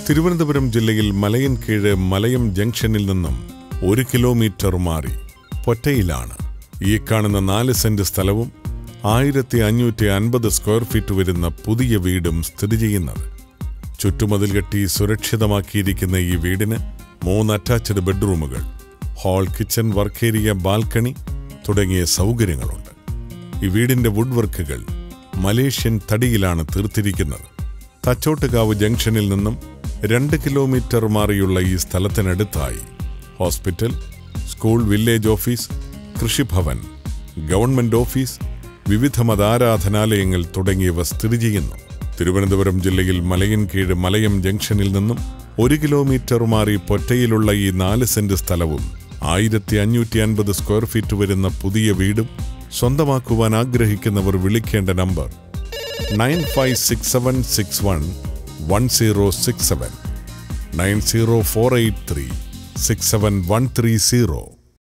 തിരുവനന്തപുരം ജില്ലയിൽ മലയൻകീഴ് മലയം ജംഗ്ഷനിൽ നിന്നും ഒരു കിലോമീറ്റർ മാറി പൊറ്റയിലാണ് ഈ കാണുന്ന നാല് സെന്റ് സ്ഥലവും ആയിരത്തി അഞ്ഞൂറ്റി അൻപത് സ്ക്വയർ ഫീറ്റ് വരുന്ന പുതിയ വീടും സ്ഥിതി ചെയ്യുന്നത് ചുറ്റുമതിൽ കെട്ടി സുരക്ഷിതമാക്കിയിരിക്കുന്ന ഈ വീടിന് മൂന്ന് അറ്റാച്ച്ഡ് ബെഡ്റൂമുകൾ hall kitchen work area balcony തുടങ്ങിയ സൗകര്യങ്ങളുണ്ട് ഈ വീടിന്റെ വുഡ് വർക്കുകൾ മലേഷ്യൻ തടിയിലാണ് തീർത്തിരിക്കുന്നത് തച്ചോട്ടുകാവ് ജംഗ്ഷനിൽ നിന്നും രണ്ട് കിലോമീറ്റർ മാറിയുള്ള ഈ സ്ഥലത്തിനടുത്തായി hospital school village office Krishibhavan government office വിവിധ മതാരാധനാലയങ്ങൾ തുടങ്ങിയവ സ്ഥിതി ചെയ്യുന്നു തിരുവനന്തപുരം ജില്ലയിൽ മലയൻകീഴ് മലയം ജംഗ്ഷനിൽ നിന്നും ഒരു കിലോമീറ്റർ മാറി പൊറ്റയിലുള്ള ഈ നാല് സെന്റ് സ്ഥലവും ആയിരത്തി അഞ്ഞൂറ്റി അൻപത് സ്ക്വയർ ഫീറ്റ് വരുന്ന പുതിയ വീടും സ്വന്തമാക്കുവാൻ ആഗ്രഹിക്കുന്നവർ വിളിക്കേണ്ട number nine five six seven six one one zero six seven nine zero four eight three six seven one three zero